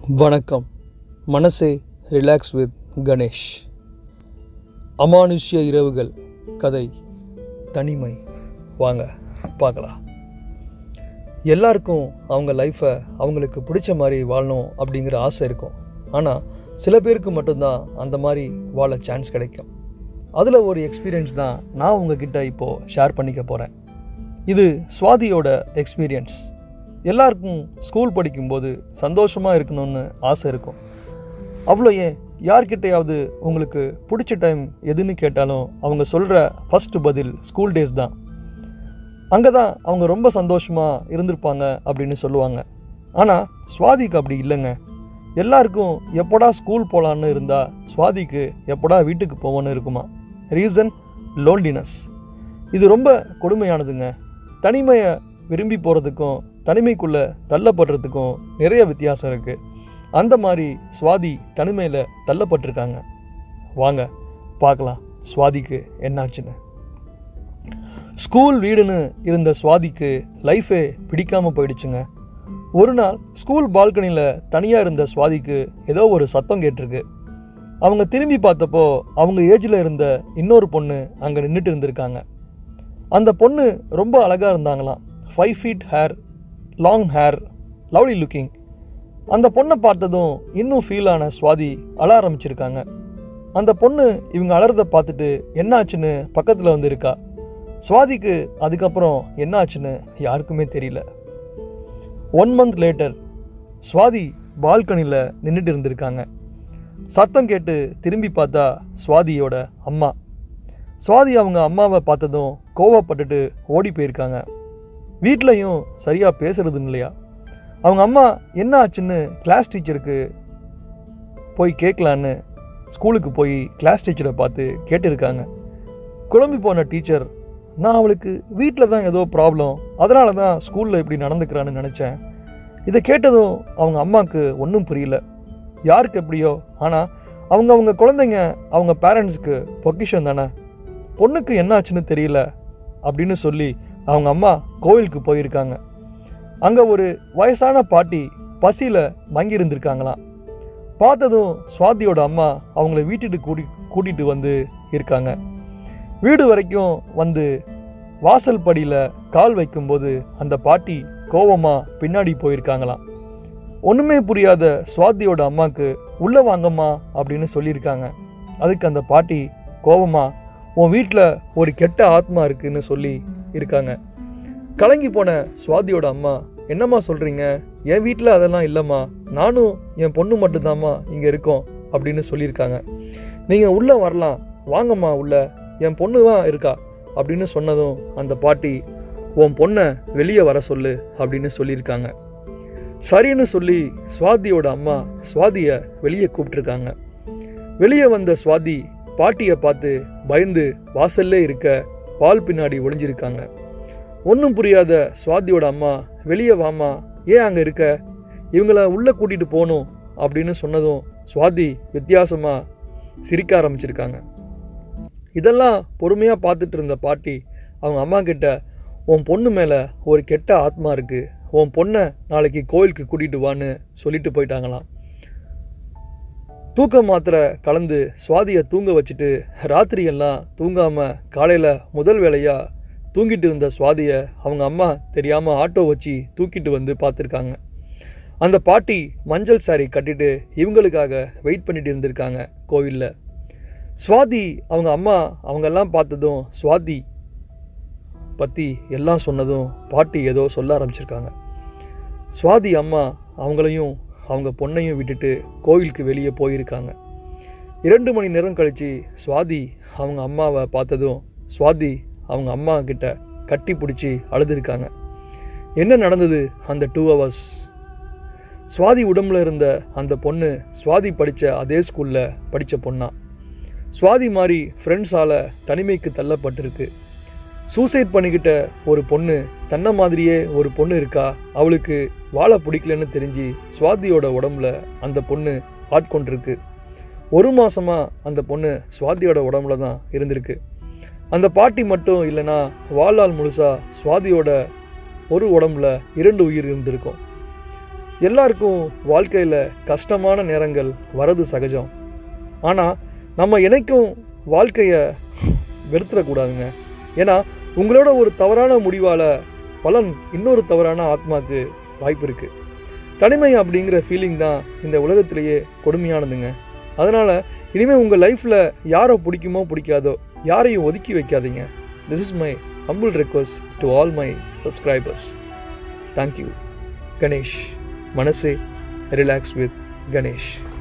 வணக்கம் மனசே relax with Ganesh அமானுஷ்ய இரவுகள் கதை தனிமை வாங்க பார்க்கலாம் எல்லாருக்கும் அவங்க லைஃப்பை அவங்களுக்கு பிடிச்ச மாதிரி வாழணும் அப்படிங்கிற ஆசை இருக்கும் ஆனால் சில பேருக்கு மட்டும்தான் அந்த மாதிரி வாழ சான்ஸ் கிடைக்கும் அதில் ஒரு எக்ஸ்பீரியன்ஸ் தான் நான் உங்ககிட்ட இப்போது ஷேர் பண்ணிக்க போகிறேன் இது சுவாதியோட எக்ஸ்பீரியன்ஸ் எல்லாருக்கும் ஸ்கூல் படிக்கும்போது சந்தோஷமாக இருக்கணும்னு ஆசை இருக்கும் அவ்வளோ ஏன் யார்கிட்டயாவது உங்களுக்கு பிடிச்ச டைம் எதுன்னு கேட்டாலும் அவங்க சொல்கிற ஃபஸ்ட்டு பதில் ஸ்கூல் டேஸ் தான் அங்கே தான் அவங்க ரொம்ப சந்தோஷமாக இருந்திருப்பாங்க அப்படின்னு சொல்லுவாங்க ஆனால் சுவாதிக்கு அப்படி இல்லைங்க எல்லாருக்கும் எப்படா ஸ்கூல் போகலான்னு இருந்தால் சுவாதிக்கு எப்படா வீட்டுக்கு போவோன்னு இருக்குமா ரீசன் லோன்லினஸ் இது ரொம்ப கொடுமையானதுங்க தனிமையை விரும்பி போகிறதுக்கும் தனிமைக்குள்ளே தள்ளப்படுறதுக்கும் நிறைய வித்தியாசம் இருக்குது அந்த மாதிரி சுவாதி தனிமையில் தள்ளப்பட்டிருக்காங்க வாங்க பார்க்கலாம் சுவாதிக்கு என்னாச்சுன்னு ஸ்கூல் வீடுன்னு இருந்த சுவாதிக்கு லைஃபே பிடிக்காமல் போயிடுச்சுங்க ஒரு நாள் ஸ்கூல் பால்கனியில் தனியாக இருந்த சுவாதிக்கு ஏதோ ஒரு சத்தம் கேட்டிருக்கு அவங்க திரும்பி பார்த்தப்போ அவங்க ஏஜில் இருந்த இன்னொரு பொண்ணு அங்கே நின்றுட்டு இருந்திருக்காங்க அந்த பொண்ணு ரொம்ப அழகாக இருந்தாங்களாம் five feet hair long hair lovely looking அந்த பொண்ணை பார்த்ததும் இன்னும் ஃபீல் ஆன சுவாதி அழ ஆரம்பிச்சிருக்காங்க அந்த பொண்ணு இவங்க அலறதை பார்த்துட்டு என்னாச்சுன்னு பக்கத்தில் வந்து இருக்கா சுவாதிக்கு அதுக்கப்புறம் என்னாச்சுன்னு யாருக்குமே தெரியல ஒன் மந்த் லேட்டர் சுவாதி பால்கனியில் நின்றுட்டு இருந்திருக்காங்க சத்தம் கேட்டு திரும்பி பார்த்தா சுவாதியோட அம்மா சுவாதி அவங்க அம்மாவை பார்த்ததும் கோவப்பட்டுட்டு ஓடி போயிருக்காங்க வீட்லேயும் சரியாக பேசுறது இல்லையா அவங்க அம்மா என்ன ஆச்சுன்னு கிளாஸ் டீச்சருக்கு போய் கேட்கலான்னு ஸ்கூலுக்கு போய் கிளாஸ் டீச்சரை பார்த்து கேட்டிருக்காங்க குழம்பி போன டீச்சர் நான் அவளுக்கு வீட்டில் தான் ஏதோ ப்ராப்ளம் அதனால தான் ஸ்கூலில் இப்படி நடந்துக்கிறான்னு நினச்சேன் இதை கேட்டதும் அவங்க அம்மாவுக்கு ஒன்றும் புரியல யாருக்கு எப்படியோ ஆனால் அவங்க அவங்க குழந்தைங்க அவங்க பேரண்ட்ஸுக்கு பொக்கிஷன் தானே பொண்ணுக்கு என்ன ஆச்சுன்னு தெரியல அப்படின்னு சொல்லி அவங்க அம்மா கோவிலுக்கு போயிருக்காங்க அங்கே ஒரு வயசான பாட்டி பசியில் மங்கி இருந்திருக்காங்களாம் பார்த்ததும் சுவாதியோட அம்மா அவங்கள வீட்டுக்கு கூட்டி கூட்டிகிட்டு வந்து இருக்காங்க வீடு வரைக்கும் வந்து வாசல் படியில் கால் வைக்கும்போது அந்த பாட்டி கோவமாக பின்னாடி போயிருக்காங்களாம் ஒன்றுமே புரியாத சுவாதியோட அம்மாவுக்கு உள்ளே வாங்கம்மா அப்படின்னு சொல்லியிருக்காங்க அதுக்கு அந்த பாட்டி கோவமாக உன் வீட்டில் ஒரு கெட்ட ஆத்மா இருக்குன்னு சொல்லி இருக்காங்க கலங்கி போன சுவாதியோட அம்மா என்னம்மா சொல்கிறீங்க என் வீட்டில் அதெல்லாம் இல்லைம்மா நானும் என் பொண்ணு மட்டும்தாம்மா இங்கே இருக்கோம் அப்படின்னு சொல்லியிருக்காங்க நீங்கள் உள்ளே வரலாம் வாங்கம்மா உள்ள என் பொண்ணு தான் இருக்கா அப்படின்னு சொன்னதும் அந்த பாட்டி உன் பொண்ணை வெளியே வர சொல்லு அப்படின்னு சொல்லியிருக்காங்க சரின்னு சொல்லி சுவாதியோட அம்மா சுவாதியை வெளியே கூப்பிட்ருக்காங்க வெளியே வந்த சுவாதி பாட்டியை பார்த்து பயந்து வாசல்லே இருக்க பால் பின்னாடி ஒளிஞ்சிருக்காங்க ஒன்றும் புரியாத சுவாதியோட அம்மா வெளியே வாமா ஏன் அங்கே இருக்க இவங்கள உள்ளே கூட்டிகிட்டு போகணும் அப்படின்னு சொன்னதும் சுவாதி வித்தியாசமாக சிரிக்க ஆரம்பிச்சிருக்காங்க இதெல்லாம் பொறுமையாக பார்த்துட்டு இருந்த பாட்டி அவங்க அம்மா கிட்ட உன் பொண்ணு மேலே ஒரு கெட்ட ஆத்மா இருக்குது உன் பொண்ணை நாளைக்கு கோயிலுக்கு கூட்டிகிட்டு வான்னு சொல்லிட்டு போயிட்டாங்களாம் தூக்க மாத்திரை கலந்து சுவாதியை தூங்க வச்சுட்டு ராத்திரியெல்லாம் தூங்காமல் காலையில் முதல் வேலையாக தூங்கிட்டு இருந்த சுவாதியை அவங்க அம்மா தெரியாமல் ஆட்டோ வச்சு தூக்கிட்டு வந்து பார்த்துருக்காங்க அந்த பாட்டி மஞ்சள் சாரி கட்டிட்டு இவங்களுக்காக வெயிட் பண்ணிட்டு இருந்திருக்காங்க கோவிலில் சுவாதி அவங்க அம்மா அவங்கெல்லாம் பார்த்ததும் சுவாதி பற்றி எல்லாம் சொன்னதும் பாட்டி ஏதோ சொல்ல ஆரம்பிச்சிருக்காங்க சுவாதி அம்மா அவங்களையும் அவங்க பொண்ணையும் விட்டுட்டு கோயிலுக்கு வெளியே போயிருக்காங்க இரண்டு மணி நேரம் கழித்து சுவாதி அவங்க அம்மாவை பார்த்ததும் சுவாதி அவங்க அம்மா கிட்ட கட்டி பிடிச்சி அழுதுருக்காங்க என்ன நடந்தது அந்த டூ ஹவர்ஸ் சுவாதி உடம்புல இருந்த அந்த பொண்ணு சுவாதி படித்த அதே ஸ்கூலில் படித்த பொண்ணா சுவாதி மாதிரி ஃப்ரெண்ட்ஸால் தனிமைக்கு தள்ளப்பட்டிருக்கு சூசைட் பண்ணிக்கிட்ட ஒரு பொண்ணு தன்னை மாதிரியே ஒரு பொண்ணு இருக்கா அவளுக்கு வாழ பிடிக்கலன்னு தெரிஞ்சு சுவாதியோட உடம்புல அந்த பொண்ணு ஆட்கொண்டிருக்கு ஒரு மாதமாக அந்த பொண்ணு சுவாதியோட உடம்புல தான் இருந்திருக்கு அந்த பாட்டி மட்டும் இல்லைன்னா வாழ்நாள் முழுசாக சுவாதியோட ஒரு உடம்புல இரண்டு உயிர் இருந்திருக்கும் எல்லாருக்கும் வாழ்க்கையில் கஷ்டமான நேரங்கள் வரது சகஜம் ஆனால் நம்ம இணைக்கும் வாழ்க்கையை வெறுத்துடக்கூடாதுங்க ஏன்னா உங்களோட ஒரு தவறான முடிவால் பலன் இன்னொரு தவறான ஆத்மாக்கு வாய்ப்பு இருக்குது தனிமை அப்படிங்கிற ஃபீலிங் தான் இந்த உலகத்திலேயே கொடுமையானதுங்க அதனால் இனிமேல் உங்கள் லைஃப்பில் யாரை பிடிக்குமோ பிடிக்காதோ யாரையும் ஒதுக்கி வைக்காதீங்க this is my humble request to all my subscribers thank you Ganesh மனசே ரிலாக்ஸ் வித் கணேஷ்